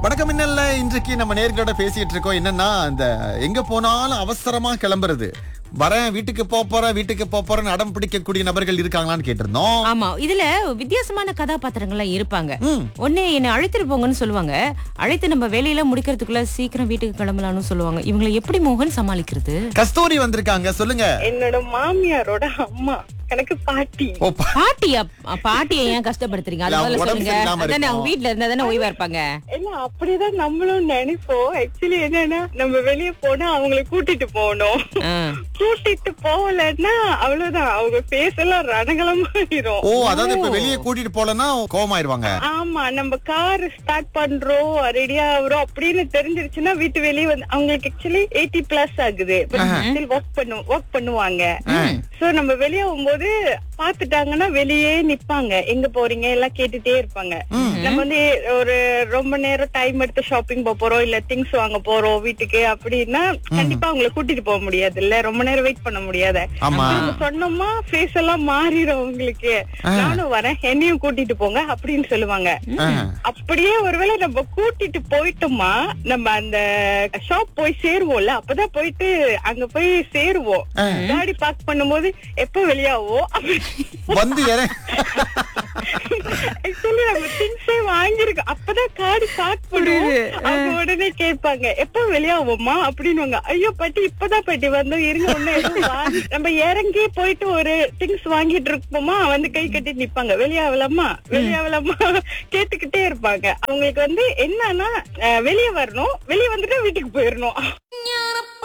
வணக்கம் மின்னல்ல இன்றைக்கு நம்ம நேர்களோட பேசிட்டு இருக்கோம் என்னன்னா இந்த எங்க போனாலும் அவசரமா கிளம்புறது வரேன் வீட்டுக்கு போப் போறேன் வீட்டுக்கு போப் போறேன்னு அடம் பிடிக்கக்கூடிய நபர்கள் இருக்காங்களான்னு கேட்டிருந்தோம் ஆமா இதுல வித்தியாசமான கதாபாத்திரங்கள்லாம் இருப்பாங்க ம். ஒண்ணு என்ன அழைத்துட்டு போங்கன்னு சொல்லுவாங்க அழைத்து நம்ம வேலையில முடிக்கிறதுக்குள்ள சீக்கிரம் வீட்டுக்கு கிளம்பலாம்னு சொல்லுவாங்க இவங்களை எப்படி மோகன் சமாளிக்கிறது கஸ்தூரி வந்திருக்காங்க சொல்லுங்க என்னோட மாமியாரோட அம்மா எனக்கு பாட்டி ஓ பா- பாட்டியா பாட்டியை ஏன் கஷ்டப்படுத்துறீங்க அது இல்ல, முதல்ல உடம்பு சொல்லுங்க சரியில்லாம அதானே அவங்க இருக்கும். வீட்ல இருந்தா தானே ஓய்வா இருப்பாங்க இல்ல அப்படிதான் நம்மளும் நினைப்போம் ஆக்சுவலி என்னன்னா நம்ம வெளிய போனா அவங்களை கூட்டிட்டு போகணும் ஆ. கூட்டிட்டு போகலன்னா அவ்வளவுதான் அவங்க ஃபேஸ் எல்லாம் ரணகலமாயிரும் ஓ அதாவது இப்ப வெளியே கூட்டிட்டு போலன்னா கோவமாயிருவாங்க ஆமா நம்ம கார் ஸ்டார்ட் பண்றோம் ரெடியா ஆகுறோம் அப்படின்னு தெரிஞ்சிருச்சுன்னா வீட்டு வெளியே வந்து அவங்களுக்கு ஆக்சுவலி எயிட்டி பிளஸ் ஆகுது ஒர்க் பண்ணு ஒர்க் பண்ணுவாங்க சோ நம்ம வெளியே போகும்போது பாத்துட்டாங்கன்னா வெளியே நிப்பாங்க எங்க போறீங்க எல்லாம் கேட்டுட்டே இருப்பாங்க நம்ம வந்து ஒரு ரொம்ப நேரம் டைம் எடுத்து ஷாப்பிங் போக போறோம் இல்ல திங்ஸ் வாங்க போறோம் வீட்டுக்கு அப்படின்னா கண்டிப்பா அவங்கள கூட்டிட்டு போக முடியாது இல்ல ரொம்ப நேரம் வெயிட் பண்ண முடியாது ஆமா. திரும்ப சொன்னோமா ஃபேஸ் எல்லாம் மாறிடும் உங்களுக்கு நானும் வரேன் என்னையும் கூட்டிட்டு போங்க அப்படின்னு சொல்லுவாங்க ஆஹ். அப்படியே ஒருவேளை நம்ம கூட்டிட்டு போயிட்டோமா நம்ம அந்த ஷாப் போய் சேருவோம்ல அப்பதான் போயிட்டு அங்க போய் சேருவோம் காடி பார்க் பண்ணும்போது எப்ப வெளியாவோ வந்து இற ஆக்சுவலி நம்ம திங்ஸே வாங்கிருக்கோம் அப்பதான் காடி பார்க் பண்ணுவோம் அவங்க உடனே கேட்பாங்க எப்ப வெளியாவோமா அப்படின்னு ஐயோ பாட்டி இப்பதான் பாட்டி வந்தோம் இருங்க ஒண்ணு எதுவும் வாங்கி நம்ம இறங்கி போயிட்டு ஒரு திங்ஸ் வாங்கிட்டு இருப்போமா வந்து கை கட்டி நிப்பாங்க வெளியாகலாமா வெளியாகலாமா கேட்டுக்கிட்டே இருப்பாங்க அவங்களுக்கு வந்து என்னன்னா அஹ், வெளிய வரணும் வெளிய வந்துட்டு வீட்டுக்கு போயிடணும்